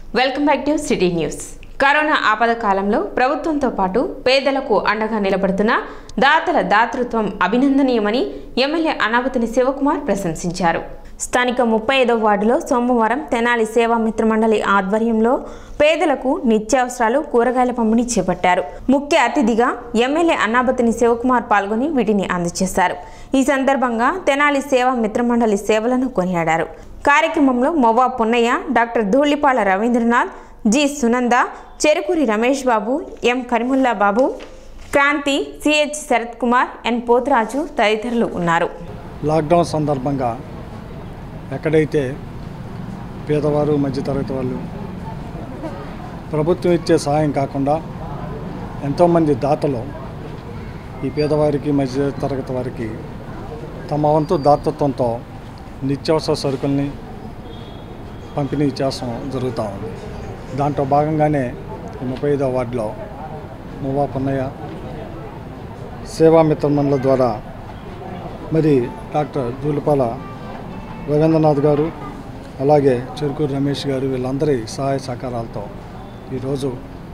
welcome back to city news corona ఆపద కాలంలో ప్రభుత్వంతో పాటు పేదలకు అండగా నిలబడుతున్న దాతల దాతృత్వం అభినందనీయమని ఎమ్మెల్యే అనాబతిని శివకుమార్ ప్రశంసించారు స్థానిక ముప్పై ఐదో వార్డులో సోమవారం తెనాలి సేవా మిత్ర మండలి ఆధ్వర్యంలో పేదలకు నిత్యావసరాలు కూరగాయల పంపిణీ చేపట్టారు ముఖ్య అతిథిగా ఎమ్మెల్యే అన్నాబతిని శివకుమార్ పాల్గొని వీటిని అందజేశారు ఈ సందర్భంగా తెనాలి సేవా మిత్ర మండలి సేవలను కొనియాడారు కార్యక్రమంలో Movva Punnaiah doctor Dhulipala Ravindranath G Sunanda Cherukuri Ramesh Babu M Karimulla Babu Kranti CH Sarath Kumar N Pothuraju తదితరులు ఉన్నారు లాక్డౌన్ సందర్భంగా ఎక్కడైతే పేదవారు మధ్యతరగతి వాళ్ళు ప్రభుత్వం ఇచ్చే సహాయం కాకుండా ఎంతోమంది దాతలు ఈ పేదవారికి మధ్యతరగతి వారికి తమ వంతు దాతత్వంతో నిత్యావసర సరుకుల్ని పంపిణీ చేస్తాం జరుగుతూ ఉంది దాంట్లో భాగంగానే ఈ ముప్పై ఐదో వార్డులో మువ్వా పున్నయ్య సేవా మిత్ర మండలి ద్వారా మరి డాక్టర్ జూలిపాల రవీంద్రనాథ్ గారు అలాగే చెరుకూరు రమేష్ గారు వీళ్ళందరి సహాయ సహకారాలతో ఈరోజు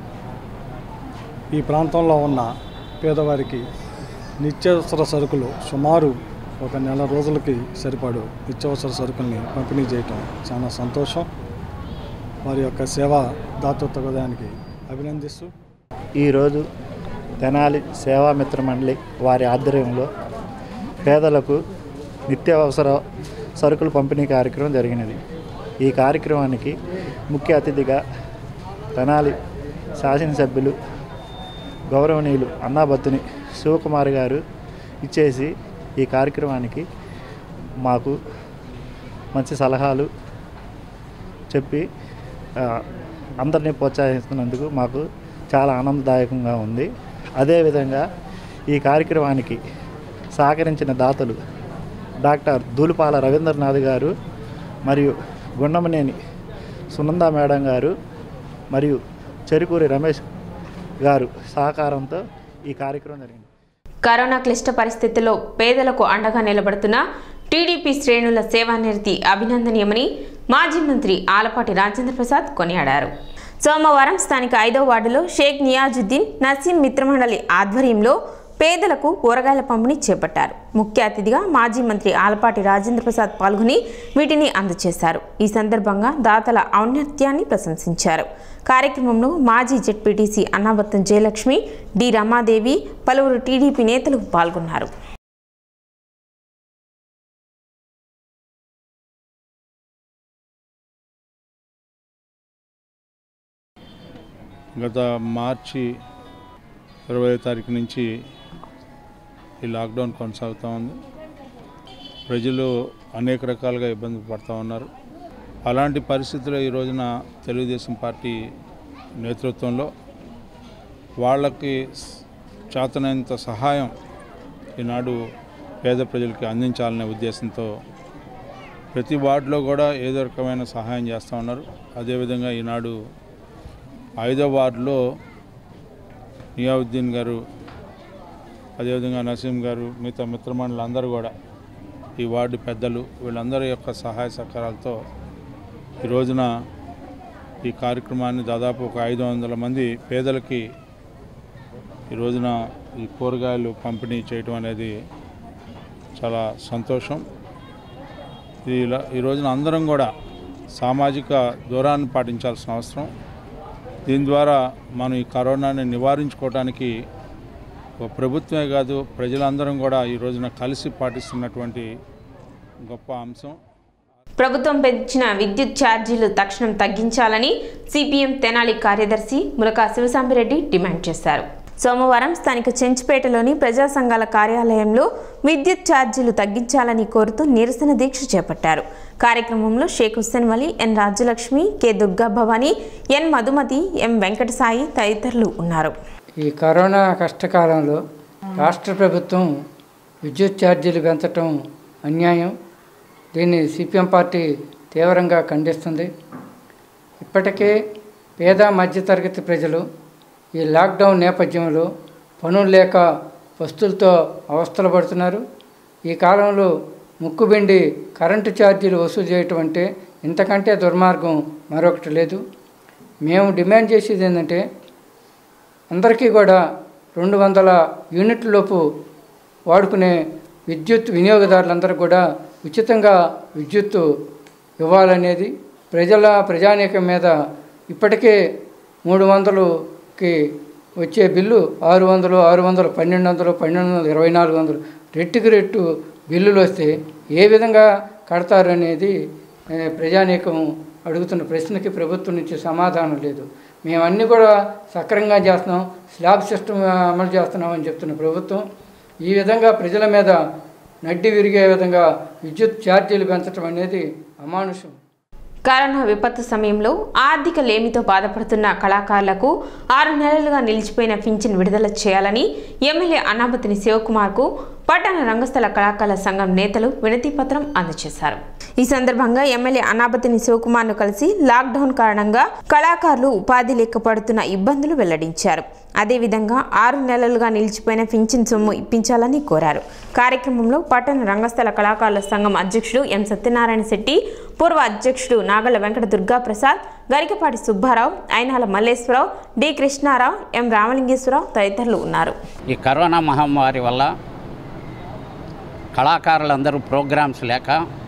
ఈ ప్రాంతంలో ఉన్న పేదవారికి నిత్యావసర సరుకులు సుమారు ఒక నెల రోజులకి సరిపడు నిత్యావసర సరుకుల్ని పంపిణీ చేయటం చాలా సంతోషం వారి యొక్క సేవా దాతృత్వదానికి అభినందిస్తూ ఈరోజు తెనాలి సేవామిత్ర మండలి వారి ఆధ్వర్యంలో పేదలకు నిత్యావసర సరుకుల పంపిణీ కార్యక్రమం జరిగినది ఈ కార్యక్రమానికి ముఖ్య అతిథిగా తెనాలి శాసనసభ్యులు గౌరవనీయులు అన్నాబత్తుని శివకుమార్ గారు ఇచ్చేసి ఈ కార్యక్రమానికి మాకు మంచి సలహాలు చెప్పి ఆ, అందరినీ ప్రోత్సహిస్తున్నందుకు మాకు చాలా ఆనందదాయకంగా ఉంది అదేవిధంగా ఈ కార్యక్రమానికి సహకరించిన దాతలు డాక్టర్ దూలిపాల రవీంద్రనాథ్ గారు మరియు గుండమనేని సునంద మేడం గారు మరియు చెరుకూరి రమేష్ గారు సహకారంతో ఈ కార్యక్రమం జరిగింది కరోనా క్లిష్ట పరిస్థితుల్లో పేదలకు అండగా నిలబడుతున్న టీడీపీ శ్రేణుల సేవానిరతి అభినందనీయమని మాజీ మంత్రి ఆలపాటి రాజేంద్ర ప్రసాద్ కొనియాడారు సోమవారం స్థానిక ఐదో వార్డులో షేక్ నియాజుద్దీన్ నసీం మిత్రమండలి ఆధ్వర్యంలో పేదలకు కూరగాయల పంపిణీ చేపట్టారు ముఖ్య అతిథిగా మాజీ మంత్రి ఆలపాటి రాజేంద్ర ప్రసాద్ పాల్గొని వీటిని అందజేశారు ఈ సందర్భంగా దాతల ఔన్నత్యాన్ని ప్రశంసించారు కార్యక్రమంలో మాజీ జెడ్పీటీసీ అన్నాబత్తం జయలక్ష్మి డి రమాదేవి పలువురు టీడీపీ నేతలు పాల్గొన్నారు గత మార్చి ఇరవై తారీఖు నుంచి ఈ లాక్డౌన్ కొనసాగుతూ ఉంది ప్రజలు అనేక రకాలుగా ఇబ్బంది పడుతూ ఉన్నారు అలాంటి పరిస్థితుల్లో ఈ రోజున తెలుగుదేశం పార్టీ నేతృత్వంలో వాళ్ళకి స్- చేతనైనంత సహాయం ఈనాడు పేద ప్రజలకి అందించాలనే ఉద్దేశంతో ప్రతి వార్డులో కూడా ఏదో రకమైన సహాయం చేస్తూ ఉన్నారు అదేవిధంగా ఈనాడు ఐదో వార్డులో నియావుద్దీన్ గారు అదేవిధంగా నసీం గారు మిగతా మిత్రమండలు అందరూ కూడా ఈ వార్డు పెద్దలు వీళ్ళందరి యొక్క సహాయ సహకారాలతో ఈ రోజున ఈ కార్యక్రమాన్ని దాదాపు ఒక ఐదు వందల మంది పేదలకి ఈ రోజున ఈ కూరగాయలు పంపిణీ చేయటం అనేది చాలా సంతోషం ఈ ఇలా- ఈ రోజున అందరం కూడా సామాజిక దూరాన్ని పాటించాల్సిన అవసరం దీని ద్వారా మనం ఈ కరోనాని నివారించుకోవడానికి ఒక ప్రభుత్వమే కాదు ప్రజలందరం కూడా ఈ రోజున కలిసి పాటిస్తున్నటువంటి గొప్ప అంశం ప్రభుత్వం పెంచిన విద్యుత్ ఛార్జీలు తక్షణం తగ్గించాలని సిపిఎం తెనాలి కార్యదర్శి ములకా శివసాంబిరెడ్డి డిమాండ్ చేశారు సోమవారం స్థానిక చెంచుపేటలోని ప్రజా సంఘాల కార్యాలయంలో విద్యుత్ ఛార్జీలు తగ్గించాలని కోరుతూ నిరసన దీక్ష చేపట్టారు కార్యక్రమంలో Sheikh Hussain Vali N Rajyalakshmi K Durga Bhavani N Madhumathi M Venkatasai తదితరులు ఉన్నారు ఈ కరోనా కష్టకాలంలో రాష్ట్ర ప్రభుత్వం విద్యుత్ ఛార్జీలు పెంచటం అన్యాయం దీన్ని సిపిఎం పార్టీ తీవ్రంగా ఖండిస్తుంది ఇప్పటికే పేద మధ్యతరగతి ప్రజలు ఈ లాక్డౌన్ నేపథ్యంలో పనులు లేక వస్తువులతో అవస్థలు పడుతున్నారు ఈ కాలంలో ముక్కుబిండి కరెంటు ఛార్జీలు వసూలు చేయటం అంటే ఇంతకంటే దుర్మార్గం మరొకటి లేదు మేము డిమాండ్ చేసేది ఏంటంటే అందరికీ కూడా రెండు వందల యూనిట్ల లోపు వాడుకునే విద్యుత్ వినియోగదారులందరూ కూడా ఉచితంగా విద్యుత్తు ఇవ్వాలనేది ప్రజల ప్రజానీకం మీద ఇప్పటికే మూడు వందలుకి వచ్చే బిల్లు ఆరు వందలు ఆరు వందలు పన్నెండు వందలు పన్నెండు వందలు ఇరవై నాలుగు వందలు రెట్టుకి రెట్టు బిల్లులు వస్తే ఏ విధంగా కడతారు అనేది ఏ, ప్రజానీకం అడుగుతున్న ప్రశ్నకి ప్రభుత్వం నుంచి సమాధానం లేదు మేమన్నీ కూడా సక్రమంగా చేస్తున్నాం స్లాబ్ సిస్టమ్ అమలు చేస్తున్నామని చెప్తున్న ప్రభుత్వం ఈ విధంగా ప్రజల మీద నడ్డి విరిగే విధంగా విద్యుత్ ఛార్జీలు పెంచడం అనేది అమానుషం కరోనా విపత్తు సమయంలో ఆర్థిక లేమితో బాధపడుతున్న కళాకారులకు ఆరు నెలలుగా నిలిచిపోయిన పింఛన్ విడుదల చేయాలని ఎమ్మెల్యే అనామతిని శివకుమార్కు పట్టణ రంగస్థల కళాకారుల సంఘం నేతలు వినతి పత్రం అందజేశారు ఈ సందర్భంగా ఎమ్మెల్యే అనాపతిని శివకుమార్ను కలిసి లాక్డౌన్ కారణంగా కళాకారులు ఉపాధి లేక పడుతున్న ఇబ్బందులు వెల్లడించారు అదేవిధంగా ఆరు నెలలుగా నిలిచిపోయిన పింఛన్ సొమ్ము ఇప్పించాలని కోరారు కార్యక్రమంలో పట్టణ రంగస్థల కళాకారుల సంఘం అధ్యక్షుడు ఎం సత్యనారాయణ శెట్టి పూర్వ అధ్యక్షుడు నాగల వెంకట దుర్గా ప్రసాద్ గరికపాటి సుబ్బారావు అయినాల మల్లేశ్వరరావు డి కృష్ణారావు ఎం రామలింగేశ్వరరావు తదితరులు ఉన్నారు ఈ కరోనా మహమ్మారి వల్ల కళాకారులందరూ ప్రోగ్రామ్స్ లేక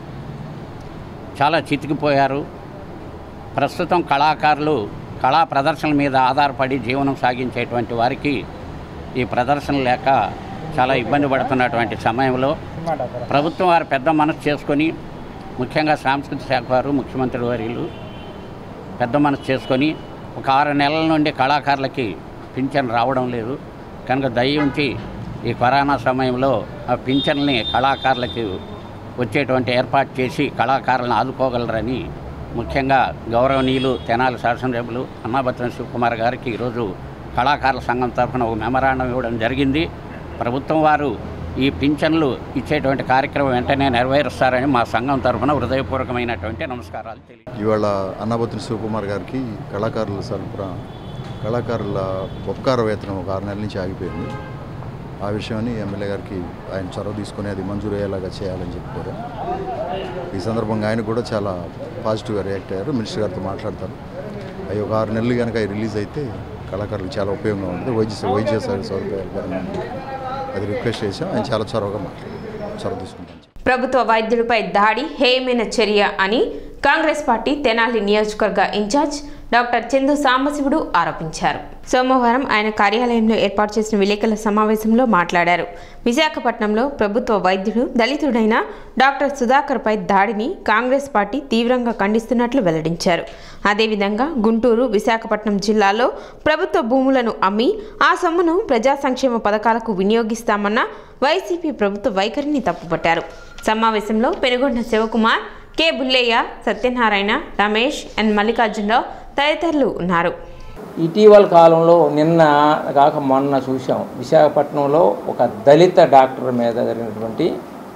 చాలా చితికిపోయారు ప్రస్తుతం కళాకారులు కళా ప్రదర్శనల మీద ఆధారపడి జీవనం సాగించేటువంటి వారికి ఈ ప్రదర్శన లేక చాలా ఇబ్బంది పడుతున్నటువంటి సమయంలో ప్రభుత్వం వారు పెద్ద మనసు చేసుకొని ముఖ్యంగా సాంస్కృతిక శాఖ వారు ముఖ్యమంత్రి వర్యులు పెద్ద మనసు చేసుకొని ఒక ఆరు నెలల నుండి కళాకారులకి పింఛన్ రావడం లేదు కనుక దయ ఉంచి ఈ కరోనా సమయంలో ఆ పింఛన్ని కళాకారులకి వచ్చేటువంటి ఏర్పాటు చేసి కళాకారులను ఆదుకోగలరని ముఖ్యంగా గౌరవనీయులు తెనాలి శాసనసభ్యులు అన్నాభద్రం శివకుమార్ గారికి ఈరోజు కళాకారుల సంఘం తరఫున ఒక మెమరాండం ఇవ్వడం జరిగింది ప్రభుత్వం వారు ఈ పింఛన్లు ఇచ్చేటువంటి కార్యక్రమం వెంటనే నెరవేరుస్తారని మా సంఘం తరఫున హృదయపూర్వకమైనటువంటి నమస్కారాలు తెలియ ఇవాళ అన్నాబత్రి శివకుమార్ గారికి కళాకారుల సరఫరా కళాకారుల ఉపకార వేతనం ఒక ఆరు నెలల నుంచి ఆగిపోయింది ఆ విషయాన్ని ఎమ్మెల్యే గారికి ఆయన చొరవ తీసుకొని అది మంజూరు అయ్యేలాగా చేయాలని చెప్పారు ఈ సందర్భంగా ఆయన కూడా చాలా పాజిటివ్గా రియాక్ట్ అయ్యారు మినిస్టర్ గారితో మాట్లాడతారు అవి ఒక ఆరు నెలలు కనుక అవి రిలీజ్ అయితే కళాకారులకు చాలా ఉపయోగంగా ఉంటుంది వైద్య వైద్య సౌకర్యాలు పరంగా అది రిక్వెస్ట్ చేసాం ఆయన చాలా చొరవగా మాట్లాడారు చొరవ తీసుకుంటాం ప్రభుత్వ వైద్యుడిపై దాడి హేయమైన చర్య అని కాంగ్రెస్ పార్టీ తెనాలి నియోజకవర్గ ఇన్ఛార్జ్ డాక్టర్ చందు సాంబశివుడు ఆరోపించారు సోమవారం ఆయన కార్యాలయంలో ఏర్పాటు చేసిన విలేకరుల సమావేశంలో మాట్లాడారు విశాఖపట్నంలో ప్రభుత్వ వైద్యుడు దళితుడైన డాక్టర్ సుధాకర్పై దాడిని కాంగ్రెస్ పార్టీ తీవ్రంగా ఖండిస్తున్నట్లు వెల్లడించారు అదేవిధంగా గుంటూరు విశాఖపట్నం జిల్లాలో ప్రభుత్వ భూములను అమ్మి ఆ సొమ్మును ప్రజా సంక్షేమ పథకాలకు వినియోగిస్తామన్న వైసీపీ ప్రభుత్వ వైఖరిని తప్పుపట్టారు సమావేశంలో పెనుగొండ శివకుమార్ కె బుల్లయ్య సత్యనారాయణ రమేష్ ఎన్ మల్లికార్జునరావు తదితరులు ఉన్నారు ఇటీవల కాలంలో నిన్న కాక మొన్న చూసాం విశాఖపట్నంలో ఒక దళిత డాక్టర్ మీద జరిగినటువంటి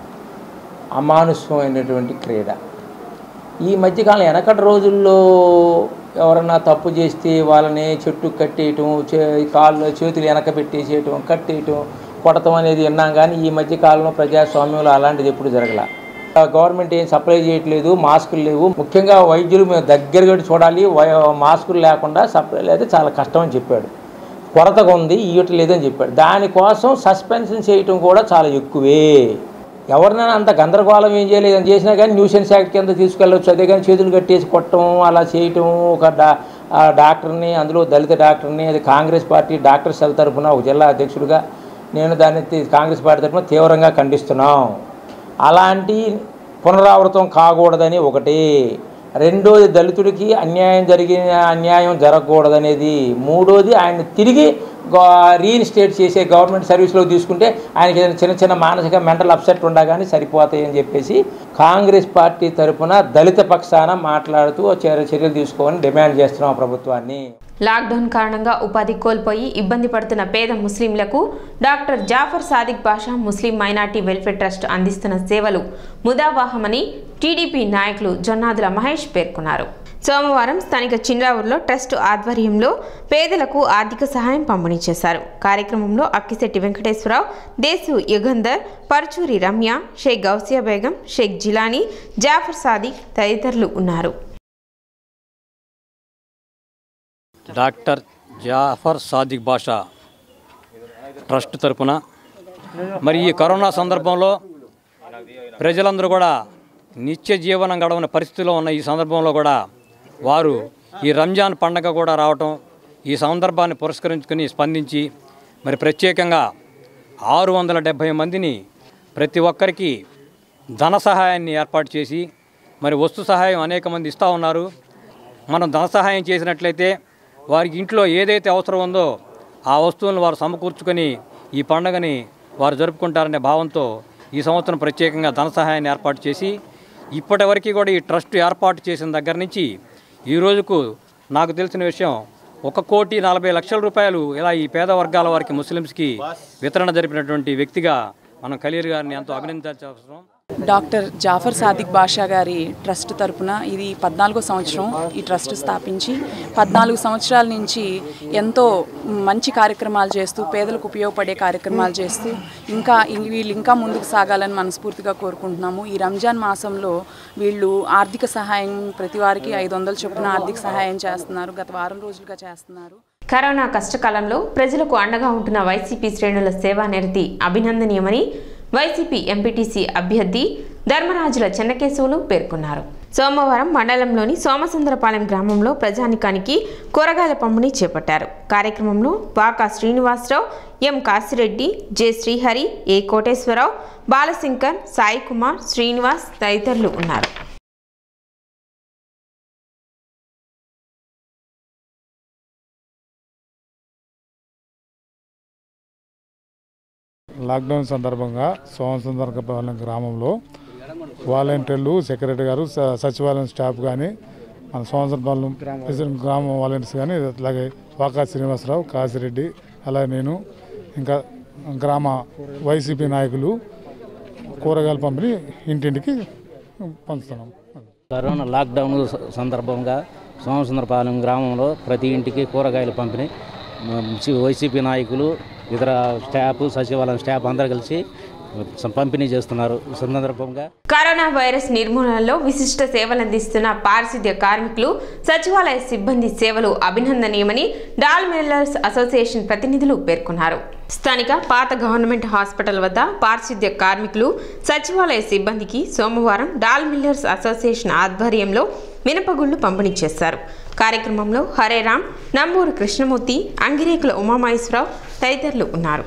అమానుష్యమైనటువంటి క్రీడ ఈ మధ్యకాలం వెనకటి రోజుల్లో ఎవరన్నా తప్పు చేస్తే వాళ్ళని చెట్టు కట్టేయటం చే కాళ్ళు చేతులు వెనక పెట్టేసేయటం కట్టేయటం కొడతాం అనేది విన్నాం కానీ ఈ మధ్య కాలంలో ప్రజాస్వామ్యంలో అలాంటిది ఎప్పుడు జరగల గవర్నమెంట్ ఏం సప్లై చేయట్లేదు మాస్కులు లేవు ముఖ్యంగా వైద్యులు మేము దగ్గరగా చూడాలి వై- మాస్కులు లేకుండా సప్లై లేదు చాలా కష్టం అని చెప్పాడు కొరతగా ఉంది ఇవ్వటం లేదని చెప్పాడు దానికోసం సస్పెన్షన్ చేయటం కూడా చాలా ఎక్కువే ఎవరినైనా అంత గందరగోళం ఏం చేయలేదని చేసినా కానీ న్యూసెన్స్ యాక్ట్ కింద తీసుకెళ్ళవచ్చు అదే కానీ చేతులు కట్టేసి కొట్టడం అలా చేయటం ఒక డా ఆ డాక్టర్ని అందులో దళిత డాక్టర్ని అది కాంగ్రెస్ పార్టీ డాక్టర్ సెల్ తరఫున ఒక జిల్లా అధ్యక్షుడిగా నేను దాన్ని తీ- కాంగ్రెస్ పార్టీ తరఫున తీవ్రంగా ఖండిస్తున్నాం అలాంటి పునరావృతం కాకూడదని ఒకటి రెండోది దళితుడికి అన్యాయం జరిగిన అన్యాయం జరగకూడదనేది మూడోది ఆయన తిరిగి రీఇన్స్టేట్ చేసే గవర్నమెంట్ సర్వీస్లో తీసుకుంటే ఆయనకి ఏదైనా చిన్న చిన్న మానసిక మెంటల్ అప్సెట్ ఉండగానే సరిపోతాయి అని చెప్పేసి కాంగ్రెస్ పార్టీ తరఫున దళిత పక్షాన మాట్లాడుతూ చర్య- చర్యలు తీసుకోవాలని డిమాండ్ చేస్తున్నాం ప్రభుత్వాన్ని లాక్డౌన్ కారణంగా ఉపాధి కోల్పోయి ఇబ్బంది పడుతున్న పేద ముస్లింలకు doctor Jafar Sadiq Basha Muslim minority welfare trust అందిస్తున్న సేవలు ముదావాహమని టీడీపీ నాయకులు జొన్నాదుల మహేష్ పేర్కొన్నారు సోమవారం స్థానిక చిన్రావూరులో ట్రస్ట్ ఆధ్వర్యంలో పేదలకు ఆర్థిక సహాయం పంపిణీ చేశారు కార్యక్రమంలో అక్కిశెట్టి వెంకటేశ్వరరావు దేశు యుగంధర్ పరుచూరి రమ్య షేక్ గౌసియా బేగం షేక్ జిలానీ జాఫర్ సాదిక్ తదితరులు ఉన్నారు డాక్టర్ జాఫర్ సాదిక్ బాషా ట్రస్ట్ తరపున మరి ఈ కరోనా సందర్భంలో ప్రజలందరూ కూడా నిత్య జీవనం గడవని పరిస్థితిలో ఉన్న ఈ సందర్భంలో కూడా వారు ఈ రంజాన్ పండగ కూడా రావటం ఈ సందర్భాన్ని పురస్కరించుకుని స్పందించి మరి ప్రత్యేకంగా ఆరు వందల డెబ్భై మందిని ప్రతి ఒక్కరికి ధన సహాయాన్ని ఏర్పాటు చేసి మరి వస్తు సహాయం అనేక మంది ఇస్తూ ఉన్నారు మనం ధన సహాయం చేసినట్లయితే వారికి ఇంట్లో ఏదైతే అవసరం ఉందో ఆ వస్తువులను వారు సమకూర్చుకొని ఈ పండుగని వారు జరుపుకుంటారనే భావంతో ఈ సంవత్సరం ప్రత్యేకంగా ధన సహాయాన్ని ఏర్పాటు చేసి ఇప్పటివరకు కూడా ఈ ట్రస్ట్ ఏర్పాటు చేసిన దగ్గర నుంచి ఈ రోజుకు నాకు తెలిసిన విషయం ఒక కోటి నలభై లక్షల రూపాయలు ఇలా ఈ పేద వర్గాల వారికి ముస్లిమ్స్కి వితరణ జరిపినటువంటి వ్యక్తిగా మనం ఖలీర్ గారిని ఎంతో అభినందించాల్సిన అవసరం డాక్టర్ జాఫర్ సాదిక్ బాషా గారి ట్రస్ట్ తరపున ఇది పద్నాలుగో సంవత్సరం ఈ ట్రస్ట్ స్థాపించి పద్నాలుగు సంవత్సరాల నుంచి ఎంతో మంచి కార్యక్రమాలు చేస్తూ పేదలకు ఉపయోగపడే కార్యక్రమాలు చేస్తూ ఇంకా ఇం- వీళ్ళు ఇంకా ముందుకు సాగాలని మనస్ఫూర్తిగా కోరుకుంటున్నాము ఈ రంజాన్ మాసంలో వీళ్ళు ఆర్థిక సహాయం ప్రతి వారికి ఐదు వందల చొప్పున ఆర్థిక సహాయం చేస్తున్నారు గత వారం రోజులుగా చేస్తున్నారు కరోనా కష్టకాలంలో ప్రజలకు అండగా ఉంటున్న వైసీపీ శ్రేణుల సేవా నిరతి అభినందనీయమని వైసీపీ ఎంపీటీసీ అభ్యర్థి ధర్మరాజుల చెన్నకేశవులు పేర్కొన్నారు సోమవారం మండలంలోని సోమసుందరపాలెం గ్రామంలో ప్రజానికానికి కూరగాయల పంపిణీ చేపట్టారు కార్యక్రమంలో Vaka Srinivasarao M Kasireddy J Srihari A Koteswararao Balashankar Sai Kumar Srinivas తదితరులు ఉన్నారు లాక్డౌన్ సందర్భంగా సోమసుందరపాలెం గ్రామంలో వాలంటీర్లు సెక్రటరీ గారు స- సచివాలయం స్టాఫ్ కానీ మన సోమసుందరపాలెం ప్రెసిడెంట్ గ్రామ వాలంటీర్స్ కానీ అలాగే వాకా శ్రీనివాసరావు కాసిరెడ్డి అలాగే నేను ఇంకా గ్రామ వైసీపీ నాయకులు కూరగాయల పంపిణీ ఇంటింటికి పంచుతున్నాం కరోనా లాక్డౌన్ స- సందర్భంగా సోమసుందరపాలెం గ్రామంలో ప్రతి ఇంటికి కూరగాయలు పంపిణీ మ- సి- వైసీపీ నాయకులు ఇతర స్టాఫ్ సచివాలయం స్టాఫ్ అందరూ కలిసి స- పంపిణీ చేస్తున్నారు ఈ సందర్భంగా కరోనా వైరస్ నిర్మూలనలో విశిష్ట సేవలందిస్తున్న పారిశుద్ధ్య కార్మికులు సచివాలయ సిబ్బంది సేవలు అభినందనీయమని డాల్ మిల్లర్స్ అసోసియేషన్ ప్రతినిధులు పేర్కొన్నారు స్థానిక పాత గవర్నమెంట్ హాస్పిటల్ వద్ద పారిశుద్ధ్య కార్మికులు సచివాలయ సిబ్బందికి సోమవారం డాల్ మిల్లర్స్ అసోసియేషన్ ఆధ్వర్యంలో మినపగుళ్లు పంపిణీ చేశారు కార్యక్రమంలో హరేరాం నంబూరు కృష్ణమూర్తి అంగిరేకుల ఉమామహేశ్వరరావు తదితరులు ఉన్నారు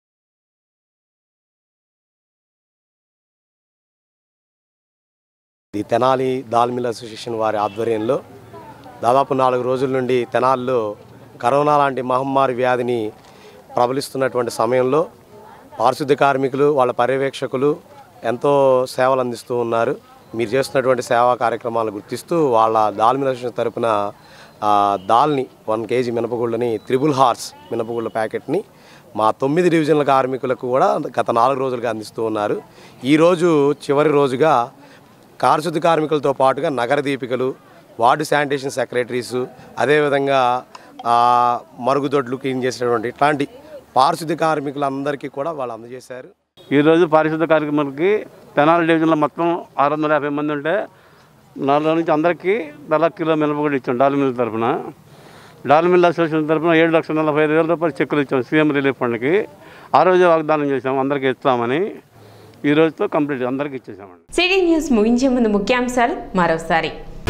ఈ తెనాలి దాల్ మిల్ అసోసియేషన్ వారి ఆధ్వర్యంలో దాదాపు నాలుగు రోజుల నుండి తెనాలిలో కరోనా లాంటి మహమ్మారి వ్యాధిని ప్రబలిస్తున్నటువంటి సమయంలో పారిశుద్ధ్య కార్మికులు వాళ్ళ పర్యవేక్షకులు ఎంతో సేవలు అందిస్తూ ఉన్నారు మీరు చేస్తున్నటువంటి సేవా కార్యక్రమాలు గుర్తిస్తూ వాళ్ళ దాల్ మిల్ అసోసియేషన్ తరపున ఆ, దాల్ని వన్ కేజీ మినపగుళ్ళని త్రిబుల్ హార్స్ మినపగుళ్ళ ప్యాకెట్ని మా తొమ్మిది డివిజన్ల కార్మికులకు కూడా గత నాలుగు రోజులుగా అందిస్తూ ఉన్నారు ఈరోజు చివరి రోజుగా పారిశుద్ధ కార్మికులతో పాటుగా నగర దీపికలు వార్డు శానిటేషన్ సెక్రటరీసు అదేవిధంగా ఆ, మరుగుదొడ్లు క్లీన్ చేసినటువంటి ఇట్లాంటి పారిశుద్ధ్య కార్మికులందరికీ కూడా వాళ్ళు అందజేశారు ఈరోజు పారిశుద్ధ కార్యక్రమాలకి తెనాలి డివిజన్లో మొత్తం ఆరు వందల యాభై మంది ఉంటే నాలుగు నుంచి అందరికీ తలా కిలో మినపగుడి ఇచ్చాం డాల్ మిల్ తరఫున డాల్ మిల్ అసోసియేషన్ తరఫున ఏడు లక్షల నలభై ఐదు వేల రూపాయలు చెక్కులు ఇచ్చాం సీఎం రిలీఫ్ ఫండ్కి ఆ రోజే వాగ్దానం చేసాం అందరికీ ఇస్తామని ఈ రోజుతో కంప్లీట్ అందరికీ ఇచ్చేసామండి సిటీ న్యూస్ ముగించే ముందు ముఖ్యాంశాలు మరోసారి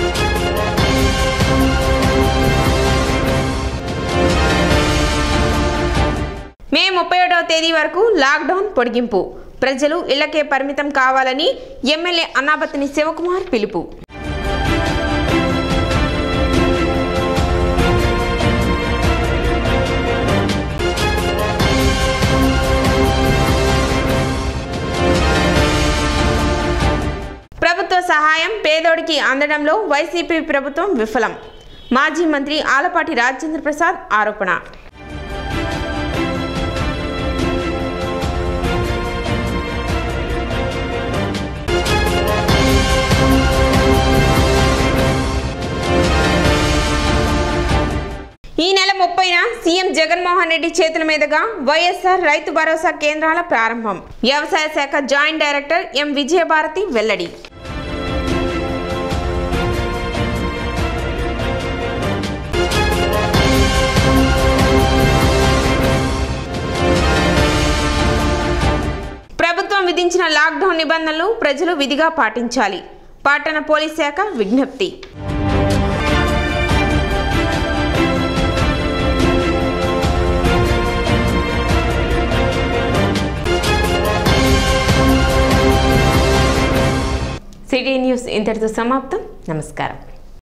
మే ముప్పై ఒకటవ తేదీ వరకు లాక్డౌన్ పొడిగింపు ప్రజలు ఇళ్లకే పరిమితం కావాలని ఎమ్మెల్యే అన్నాబత్తిని శివకుమార్ పిలుపు ప్రభుత్వ సహాయం పేదోడికి అందడంలో వైసీపీ ప్రభుత్వం విఫలం మాజీ మంత్రి ఆలపాటి రాజేంద్ర ప్రసాద్ ఆరోపణ ఈ నెల ముప్పైన సీఎం జగన్మోహన్ రెడ్డి చేతుల మీదుగా వైఎస్ఆర్ రైతు భరోసా కేంద్రాల ప్రారంభం వ్యవసాయ శాఖ జాయింట్ డైరెక్టర్ ఎం విజయభారతి వెల్లడి విధించిన లాక్డౌన్ నిబంధనలు ప్రజలు విధిగా పాటించాలి పట్టణ పోలీస్ శాఖ విజ్ఞప్తి సిటీ న్యూస్ ఇంతటితో సమాప్తం నమస్కారం